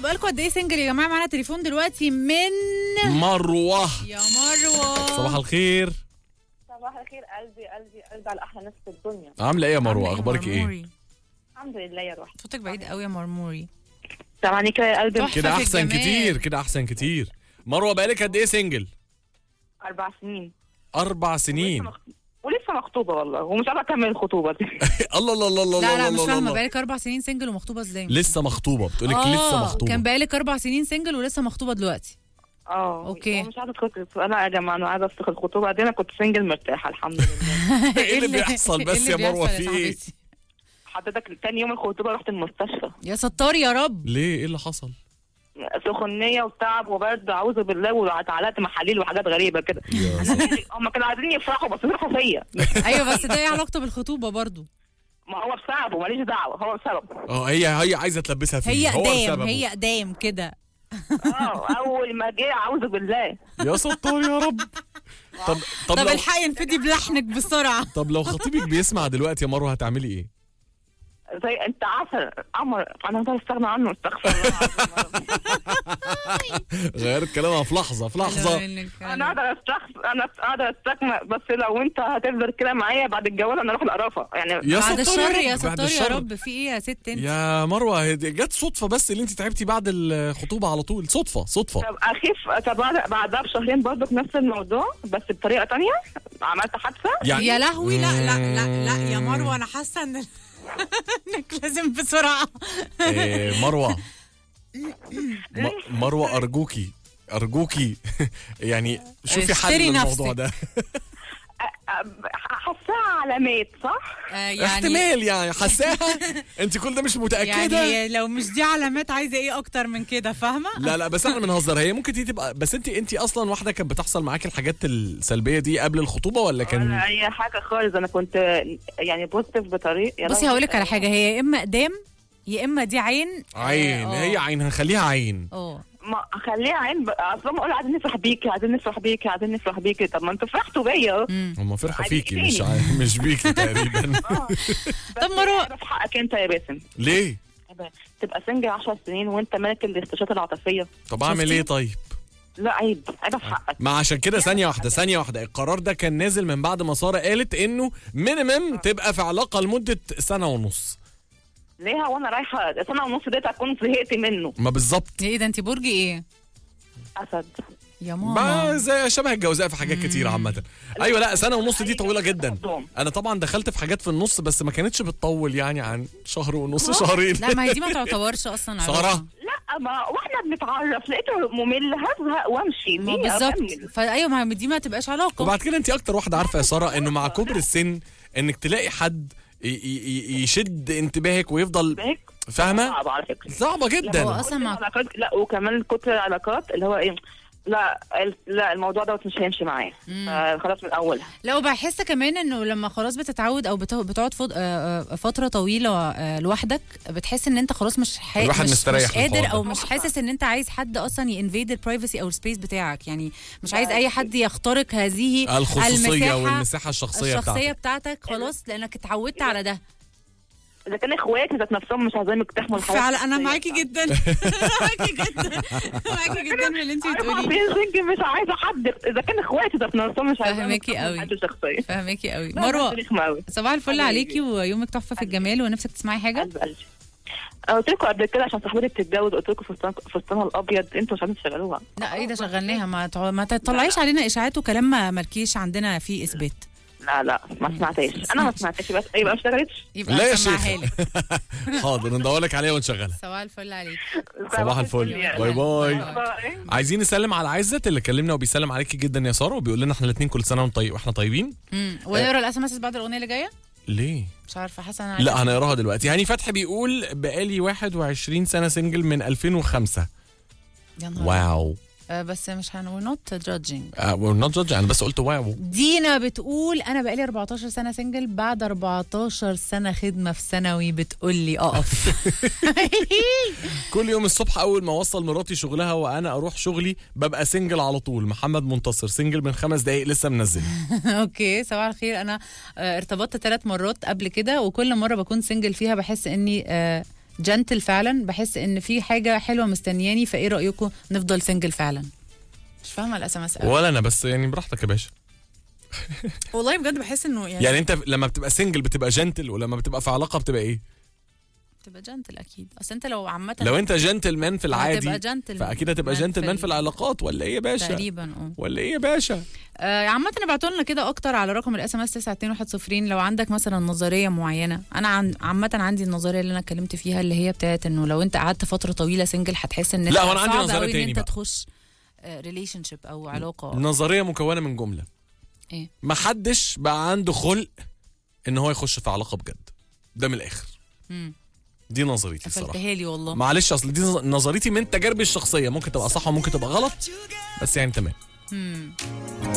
بقالكم قد ايه سنجل يا جماعه معانا تليفون دلوقتي من مروه يا مروه صباح الخير صباح الخير قلبي قلبي قلبي على احلى ناس في الدنيا عامله ايه يا مروه عاملة اخبارك ايه مرموري؟ الحمد لله يا روحي صوتك بعيد قوي يا مرموري سامعني كده يا قلبي تحفة. كده في احسن الجمال. كتير كده احسن كتير مروه بقالك قد ايه سنجل اربع سنين اربع ولسه سنين مخ- ولسه مخطوبه والله ومش عارفه اكمل الخطوبه دي الله الله الله الله لا لا الله مش الله فاهمه الله. بقالك اربع سنين سنجل ومخطوبه ازاي لسه مخطوبه بتقولك آه، لسه مخطوبه كان بقالك اربع سنين سنجل ولسه مخطوبه دلوقتي اه أوكي. مش عايزه ادخل انا يا جماعه انا عايزه افسخ الخطوبه دي انا كنت سنجل مرتاحه الحمد لله إيه اللي بيحصل بس إيه اللي يا مروة؟ بيحصل في إيه؟ صاحبتي؟ حضرتك تاني يوم الخطوبه رحت المستشفى يا ستار يا رب ليه ايه اللي حصل سخونيه وتعب وبرد اعوذ بالله واتعلقت محاليل وحاجات غريبه كده يا هم كانوا عايزين يفرحوا بس يفرحوا فيا ايوه بس ده ايه علاقته بالخطوبه برضو ما هو بسببه ماليش دعوه هو بسبب اه هي هي عايزه تلبسها فيه هي هو اقدام سببه. هي اقدام كده اه اول ما جه اعوذ بالله يا ستار يا رب طب طب طب لو الحقي انفدي بلحنك بسرعه طب لو خطيبك بيسمع دلوقتي يا مروه هتعملي ايه زي انت عسل قمر انا اقدر استغنى عنه استغفر الله العظيم يا رب. غيرت كلامها في لحظه في لحظه انا اقدر استخف انا اقدر استكمل بس لو انت هتفضل كده معايا بعد الجواز انا اروح القرافه يعني يا بعد ستار الشر يا رب، بعد ستار يا الشر. رب في ايه يا ست انت يا مروه هي دي جت صدفه بس اللي انت تعبتي بعد الخطوبه على طول صدفه صدفه طب اخف طب بعد- بعدها بشهرين برضه نفس الموضوع بس بطريقه تانية عملت حادثه يعني يا لهوي لا لا لا لا يا مروه انا حاسه ان انك لازم بسرعه إيه مروه م- مروه ارجوكي ارجوكي يعني شوفي حل اشتري للموضوع نفسك. ده حاساها علامات صح؟ آه، يعني احتمال يعني حساها انت كل ده مش متاكده يعني لو مش دي علامات عايزه ايه اكتر من كده فاهمه لا لا بس احنا بنهزر هي ممكن دي تبقى بس انت انت اصلا واحده كانت بتحصل معاكي الحاجات السلبيه دي قبل الخطوبه ولا ولا كان اي حاجه خالص انا كنت يعني بوزيتيف بطريق يا بصي لهوي. هقول لك على حاجه هي يا اما اقدام يا اما دي عين عين آه، هي عين هنخليها عين اه ما خليها عين ب- اصل هم قالوا عايزين نفرح بيكي عايزين نفرح بيكي عايزين نفرح بيكي طب ما انتوا فرحتوا بيا اهو. هم فرحوا عايزين فيكي مش تاني. عين مش بيكي تقريبا طب مروه ده في حقك انت يا باسم ليه تبقى سنجل 10 سنين وانت مالك الاستشارات العاطفيه طب اعمل شفتي؟ ايه طيب لا عيب عيب في حقك ما عشان كده ثانية واحدة ثانية واحدة القرار ده كان نازل من بعد ما سارة قالت انه مينيمم تبقى في علاقة لمدة سنة ونص ليه هو انا رايحه سنه ونص ديت اكون زهقت منه ما بالظبط ايه ده انت برج ايه اسد يا ما ماما زي شبه الجوزاء في حاجات كتير عامة ايوه لا سنة ونص دي طويلة جدا قدام. انا طبعا دخلت في حاجات في النص بس ما كانتش بتطول يعني عن شهر ونص شهرين لا ما هي دي ما تعتبرش اصلا سارة علاقة. لا ما واحنا بنتعرف لقيته ممل هزهق وامشي ما ليه بالظبط أكمل؟ فايوه ما دي ما تبقاش علاقه وبعد كده انت اكتر واحدة عارفة يا سارة انه مع كبر السن انك تلاقي حد ي- ي- ي- يشد انتباهك ويفضل هيك فاهمة صعب على فكره صعبة هو جدا اصلا مع العلاقات لا وكمان كتر العلاقات اللي هو ايه لا ال- لا الموضوع دوت مش هيمشي معايا خلاص من اولها لا وبحس كمان انه لما خلاص بتتعود او بت- بتقعد فض- آه، آه، فتره طويله آه، لوحدك بتحس ان انت خلاص مش ح... الواحد مش, مستريح مش للحوار قادر ده. او مش حاسس ان انت عايز حد اصلا ينفيد البرايفسي او السبيس بتاعك يعني مش عايز اي حد يخترق هذه الخصوصيه المساحة والمساحه الشخصيه, الشخصيه بتاعتك بتاعتك خلاص لانك اتعودت على ده اذا كان اخواتي ذات نفسهم مش عايزين يقتحموا الحياه فعلا انا الشخصية معاكي بتاعتي. جدا معاكي جدا معاكي جدا من اللي انت أربع بتقوليه سنين سنجل مش عايزه حد اذا كان اخواتي ذات نفسهم مش عايزين فهماكي يقتحموا قوي. حياتي الشخصيه فهماكي قوي لا، مروه بس رخمة قوي صباح الفل حبيبي. عليكي ويومك تحفه في الجمال ونفسك تسمعي حاجه قلب قلبي أنا قلت لكم قبل كده عشان صاحبتي بتتجوز قلت لكم فستان فستانها الابيض انتوا مش عايزين تشغلوها لا ايه ده شغلناها ما تع- ما تطلعيش علينا اشاعات وكلام ما مالكيش عندنا فيه اثبات لا لا ما سمعتهاش انا ما سمعتهاش بس يبقى ما اشتغلتش يبقى لا يا هسمعها شيخ لك حاضر ندور لك عليها ونشغلها صباح الفل عليك صباح الفل يعني. باي باي باي. عايزين نسلم على عزت اللي كلمنا وبيسلم عليكي جدا يا ساره وبيقول لنا احنا الاثنين كل سنه وانتم طيب واحنا طيبين امم ونقرا الاس ام اس بعد الاغنيه اللي جايه ليه مش عارفه حاسه انا عايزة- لا هنقراها دلوقتي هاني فتحي بيقول بقالي 21 سنه سنجل من 2005 يا نهار واو آه بس مش هن we're not judging نوت جادج انا بس قلت واو دينا بتقول انا بقالي 14 سنه سنجل بعد 14 سنه خدمه في ثانوي بتقول لي اقف كل يوم الصبح اول ما اوصل مراتي شغلها وانا اروح شغلي ببقى سنجل على طول محمد منتصر سنجل من خمس دقايق لسه منزل اوكي صباح الخير انا آه، ارتبطت ثلاث مرات قبل كده وكل مره بكون سنجل فيها بحس اني آه، جنتل فعلا بحس ان في حاجه حلوه مستنياني فايه رايكم نفضل سنجل فعلا مش فاهمه الاس ام اس ولا انا بس يعني براحتك يا باشا والله بجد بحس انه يعني, يعني انت لما بتبقى سنجل بتبقى جنتل ولما بتبقى في علاقه بتبقى ايه بتبقى جنتل اكيد اصل انت لو عامه لو انت جنتل مان في هتبقى العادي جنتل فاكيد هتبقى مان جنتل مان ال- في العلاقات ولا ايه يا باشا تقريبا اه ولا ايه يا باشا آه، عامة ابعتوا لنا كده اكتر على رقم الاس ام اس 92110 لو عندك مثلا نظرية معينة انا عن عامة عندي النظرية اللي انا اتكلمت فيها اللي هي بتاعت انه لو انت قعدت فترة طويلة سنجل هتحس ان لا، انت هو أنا عندي صعب نظرية أوي تاني ان انت بقى. تخش ريليشن شيب او علاقة نظريه مكونه من جمله ايه محدش بقى عنده خلق ان هو يخش في علاقه بجد ده من الاخر مم. دي نظريتي الصراحه قفلتها لي والله معلش اصل دي نظريتي من تجاربي الشخصيه ممكن تبقى صح وممكن تبقى غلط بس يعني تمام مم.